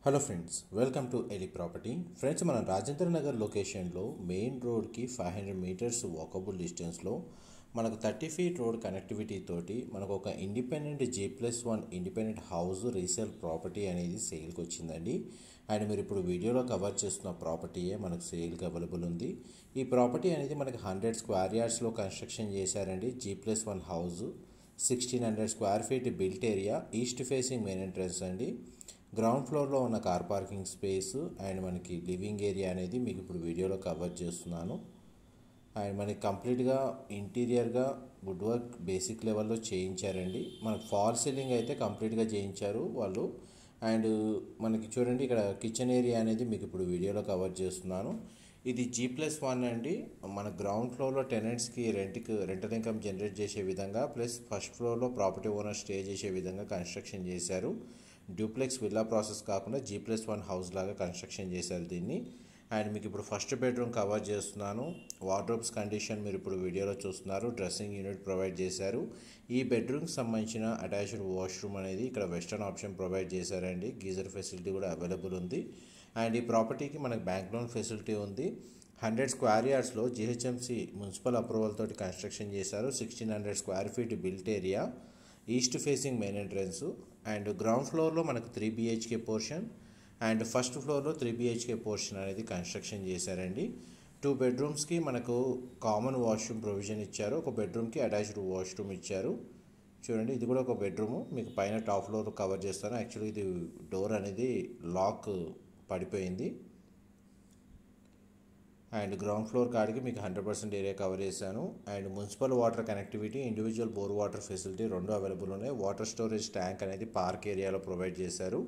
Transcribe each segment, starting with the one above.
hello friends welcome to Eli property friends మనం రాజేంద్ర నగర్ లొకేషన్లో main రోడ్కి ఫైవ్ హండ్రెడ్ మీటర్స్ వాకబుల్ డిస్టెన్స్లో మనకు థర్టీ ఫీట్ రోడ్ కనెక్టివిటీ తోటి మనకు ఒక independent G plus one independent house resale property అనేది సేల్కి వచ్చిందండి అండ్ మీరు ఇప్పుడు వీడియోలో కవర్ చేస్తున్న ప్రాపర్టీయే మనకు సేల్కి అవైలబుల్ ఉంది ఈ ప్రాపర్టీ అనేది మనకి హండ్రెడ్ స్క్వేర్ యార్డ్స్లో కన్స్ట్రక్షన్ చేశారండి G plus one house sixteen hundred square feet built area east facing main entrance అండి గ్రౌండ్ ఫ్లోర్లో ఉన్న కార్ పార్కింగ్ స్పేస్ అండ్ మనకి లివింగ్ ఏరియా అనేది మీకు ఇప్పుడు వీడియోలో కవర్ చేస్తున్నాను అండ్ మనకి కంప్లీట్గా ఇంటీరియర్గా వుడ్ వర్క్ బేసిక్ లెవెల్లో చేయించారండి మనకు ఫాల్ సీలింగ్ అయితే కంప్లీట్గా చేయించారు వాళ్ళు అండ్ మనకి చూడండి ఇక్కడ కిచెన్ ఏరియా అనేది మీకు ఇప్పుడు వీడియోలో కవర్ చేస్తున్నాను ఇది జీ ప్లస్ వన్ అండి మన గ్రౌండ్ ఫ్లోర్లో టెనెంట్స్కి రెంట్కి రెంటల్ ఇన్కమ్ జనరేట్ చేసే విధంగా ప్లస్ ఫస్ట్ ఫ్లోర్లో ప్రాపర్టీ ఓనర్ స్టే చేసే విధంగా కన్స్ట్రక్షన్ చేశారు డ్యూప్లెక్స్ విల్లా ప్రాసెస్ కాకుండా జీ ప్లస్ వన్ హౌస్ లాగా కన్స్ట్రక్షన్ చేశారు దీన్ని అండ్ మీకు ఇప్పుడు ఫస్ట్ బెడ్రూమ్ కవర్ చేస్తున్నాను వార్డ్రోబ్స్ కండిషన్ మీరు ఇప్పుడు వీడియోలో చూస్తున్నారు డ్రెస్సింగ్ యూనిట్ ప్రొవైడ్ చేశారు ఈ బెడ్రూమ్కి సంబంధించిన అటాచ్డ్ వాష్రూమ్ అనేది ఇక్కడ వెస్టర్న్ ఆప్షన్ ప్రొవైడ్ చేశారండి గీజర్ ఫెసిలిటీ కూడా అవైలబుల్ ఉంది అండ్ ఈ ప్రాపర్టీకి మనకు బ్యాంక్ లోన్ ఫెసిలిటీ ఉంది హండ్రెడ్ స్క్వేర్ యార్డ్స్లో జిహెచ్ఎంసి మున్సిపల్ అప్రూవల్ తోటి కన్స్ట్రక్షన్ చేశారు sixteen hundred square feet built area east facing main entrance and ground ఫ్లోర్లో మనకు three BHK portion and first ఫ్లోర్లో త్రీ బిహెచ్కే పోర్షన్ అనేది కన్స్ట్రక్షన్ చేశారండి టూ బెడ్రూమ్స్కి మనకు కామన్ వాష్రూమ్ ప్రొవిజన్ ఇచ్చారు ఒక బెడ్రూమ్కి అటాచ్డ్ వాష్రూమ్ ఇచ్చారు చూడండి ఇది కూడా ఒక బెడ్రూమ్ మీకు పైన టాప్ ఫ్లోర్ కవర్ చేస్తాను యాక్చువల్లీ ఇది డోర్ అనేది లాక్ పడిపోయింది అండ్ గ్రౌండ్ ఫ్లోర్ కాడికి మీకు హండ్రెడ్ పర్సెంట్ ఏరియా కవర్ చేశాను and municipal water connectivity individual bore water facility రెండు అవైలబుల్ ఉన్నాయి వాటర్ స్టోరేజ్ ట్యాంక్ అనేది పార్క్ ఏరియాలో ప్రొవైడ్ చేశారు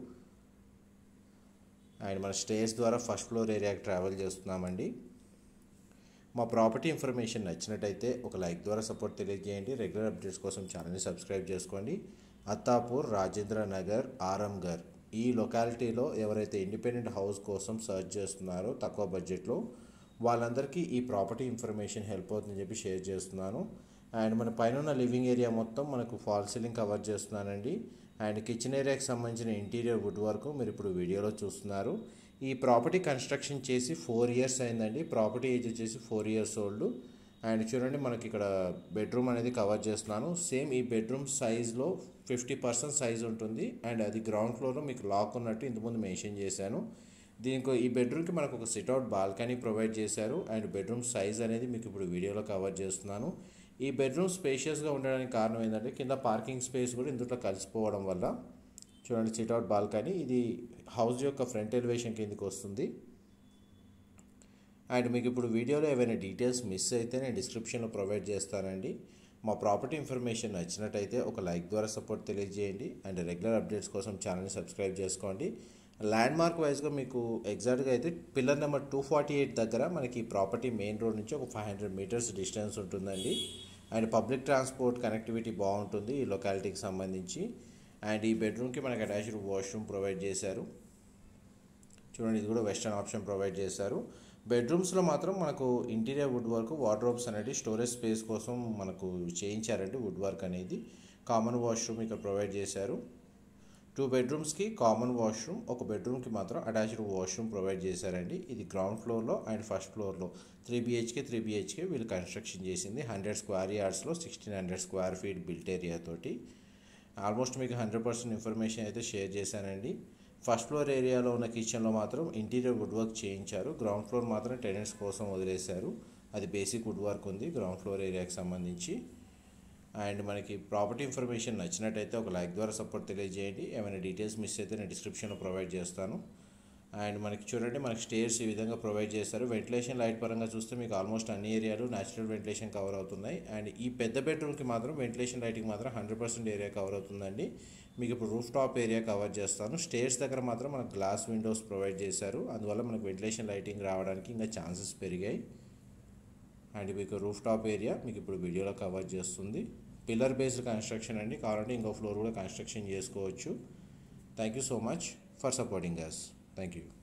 అండ్ మన స్టేజ్ ద్వారా ఫస్ట్ ఫ్లోర్ ఏరియాకి ట్రావెల్ చేస్తున్నామండి మా ప్రాపర్టీ ఇన్ఫర్మేషన్ నచ్చినట్టయితే ఒక లైక్ ద్వారా సపోర్ట్ తెలియజేయండి రెగ్యులర్ అప్డేట్స్ కోసం ఛానల్ని సబ్స్క్రైబ్ చేసుకోండి అత్తాపూర్ రాజేంద్ర నగర్ ఆరంగర్ ఈ లొకాలిటీలో ఎవరైతే ఇండిపెండెంట్ హౌస్ కోసం సర్చ్ చేస్తున్నారో తక్కువ బడ్జెట్లో వాళ్ళందరికీ ఈ ప్రాపర్టీ ఇన్ఫర్మేషన్ హెల్ప్ అవుతుందని చెప్పి షేర్ చేస్తున్నాను అండ్ మన పైన ఉన్న లివింగ్ ఏరియా మొత్తం మనకు ఫాల్ సీలింగ్ కవర్ చేస్తున్నానండి అండ్ కిచెన్ ఏరియాకి సంబంధించిన ఇంటీరియర్ వుడ్ వర్క్ మీరు ఇప్పుడు వీడియోలో చూస్తున్నారు ఈ ప్రాపర్టీ కన్స్ట్రక్షన్ చేసి ఫోర్ ఇయర్స్ అయిందండి ప్రాపర్టీ ఏజ్ వచ్చేసి ఫోర్ ఇయర్స్ ఓల్డ్ అండ్ చూడండి మనకి ఇక్కడ బెడ్రూమ్ అనేది కవర్ చేస్తున్నాను సేమ్ ఈ బెడ్రూమ్ సైజ్లో ఫిఫ్టీ పర్సెంట్ సైజ్ ఉంటుంది అండ్ అది గ్రౌండ్ ఫ్లోర్లో మీకు లాక్ ఉన్నట్టు ఇంతకుముందు మెన్షన్ చేశాను దీనికి ఈ బెడ్రూమ్కి మనకు ఒక సిట్అవుట్ బాల్కనీ ప్రొవైడ్ చేశారు అండ్ బెడ్రూమ్ సైజ్ అనేది మీకు ఇప్పుడు వీడియోలో కవర్ చేస్తున్నాను ఈ బెడ్రూమ్ స్పేషియస్గా ఉండడానికి కారణం ఏంటంటే కింద పార్కింగ్ స్పేస్ కూడా ఇందులో కలిసిపోవడం వల్ల చూడండి సిట్అవుట్ బాల్కనీ ఇది హౌస్ యొక్క ఫ్రంట్ ఎలివేషన్ కిందకి వస్తుంది అండ్ మీకు ఇప్పుడు వీడియోలో ఏవైనా డీటెయిల్స్ మిస్ అయితే నేను డిస్క్రిప్షన్లో ప్రొవైడ్ చేస్తానండి మా ప్రాపర్టీ ఇన్ఫర్మేషన్ నచ్చినట్టయితే ఒక లైక్ ద్వారా సపోర్ట్ తెలియజేయండి అండ్ రెగ్యులర్ అప్డేట్స్ కోసం ఛానల్ని సబ్స్క్రైబ్ చేసుకోండి ల్యాండ్ మార్క్ వైజ్గా మీకు ఎగ్జాక్ట్గా అయితే pillar number two forty eight దగ్గర మనకి ప్రాపర్టీ మెయిన్ రోడ్ నుంచి ఒక ఫైవ్ హండ్రెడ్ మీటర్స్ డిస్టెన్స్ ఉంటుందండి అండ్ పబ్లిక్ ట్రాన్స్పోర్ట్ కనెక్టివిటీ బాగుంటుంది ఈ లొకాలిటీకి సంబంధించి అండ్ ఈ బెడ్రూమ్కి మనకి అటాచ్డ్ వాష్రూమ్ ప్రొవైడ్ చేశారు చూడండి ఇది కూడా వెస్టర్న్ ఆప్షన్ ప్రొవైడ్ చేశారు బెడ్రూమ్స్లో మాత్రం మనకు ఇంటీరియర్ వుడ్ వర్క్ వార్డ్రోబ్స్ అనేది స్టోరేజ్ స్పేస్ కోసం మనకు చేయించారండి వుడ్ వర్క్ అనేది కామన్ వాష్రూమ్ ఇక్కడ ప్రొవైడ్ చేశారు టూ బెడ్రూమ్స్కి కామన్ వాష్రూమ్ ఒక బెడ్రూమ్కి మాత్రం అటాచ్డ్ వాష్రూమ్ ప్రొవైడ్ చేశారండి ఇది గ్రౌండ్ ఫ్లోర్లో అండ్ ఫస్ట్ ఫ్లోర్లో త్రీ బిహెచ్కే త్రీ బిహెచ్కే వీళ్ళు కన్స్ట్రక్షన్ చేసింది హండ్రెడ్ స్క్వేర్ యార్డ్స్లో sixteen hundred square feet built area తోటి ఆల్మోస్ట్ మీకు హండ్రెడ్ పర్సెంట్ ఇన్ఫర్మేషన్ అయితే షేర్ చేశానండి ఫస్ట్ ఫ్లోర్ ఏరియాలో ఉన్న కిచెన్లో మాత్రం ఇంటీరియర్ వుడ్ వర్క్ చేయించారు గ్రౌండ్ ఫ్లోర్ మాత్రం టెనెంట్స్ కోసం వదిలేశారు అది బేసిక్ వుడ్ వర్క్ ఉంది గ్రౌండ్ ఫ్లోర్ ఏరియాకి సంబంధించి అండ్ మనకి ప్రాపర్టీ ఇన్ఫర్మేషన్ నచ్చినట్టయితే ఒక లైక్ ద్వారా సపోర్ట్ తెలియజేయండి ఏమైనా డీటెయిల్స్ మిస్ అయితే నేను డిస్క్రిప్షన్లో ప్రొవైడ్ చేస్తాను అండ్ మనకి చూడండి మనకి స్టేర్స్ ఈ విధంగా ప్రొవైడ్ చేస్తారు వెంటిలేషన్ లైట్ పరంగా చూస్తే మీకు ఆల్మోస్ట్ అన్ని ఏరియాలు న్యాచురల్ వెంటిలేషన్ కవర్ అవుతున్నాయి అండ్ ఈ పెద్ద బెడ్రూమ్కి మాత్రం వెంటిలేషన్ లైటింగ్ మాత్రం హండ్రెడ్ పర్సెంట్ ఏరియా కవర్ అవుతుందండి మీకు ఇప్పుడు రూఫ్ టాప్ ఏరియా కవర్ చేస్తాను స్టేర్స్ దగ్గర మాత్రం మనకు గ్లాస్ విండోస్ ప్రొవైడ్ చేశారు అందువల్ల మనకు వెంటిలేషన్ లైటింగ్ రావడానికి ఇంకా ఛాన్సెస్ పెరిగాయి అండ్ మీకు రూఫ్ టాప్ ఏరియా మీకు ఇప్పుడు వీడియోలో కవర్ చేస్తుంది పిల్లర్ బేస్డ్ కన్స్ట్రక్షన్ అండి కావాలంటే ఇంకో ఫ్లోర్ కూడా కన్స్ట్రక్షన్ చేసుకోవచ్చు thank you so much for supporting us thank you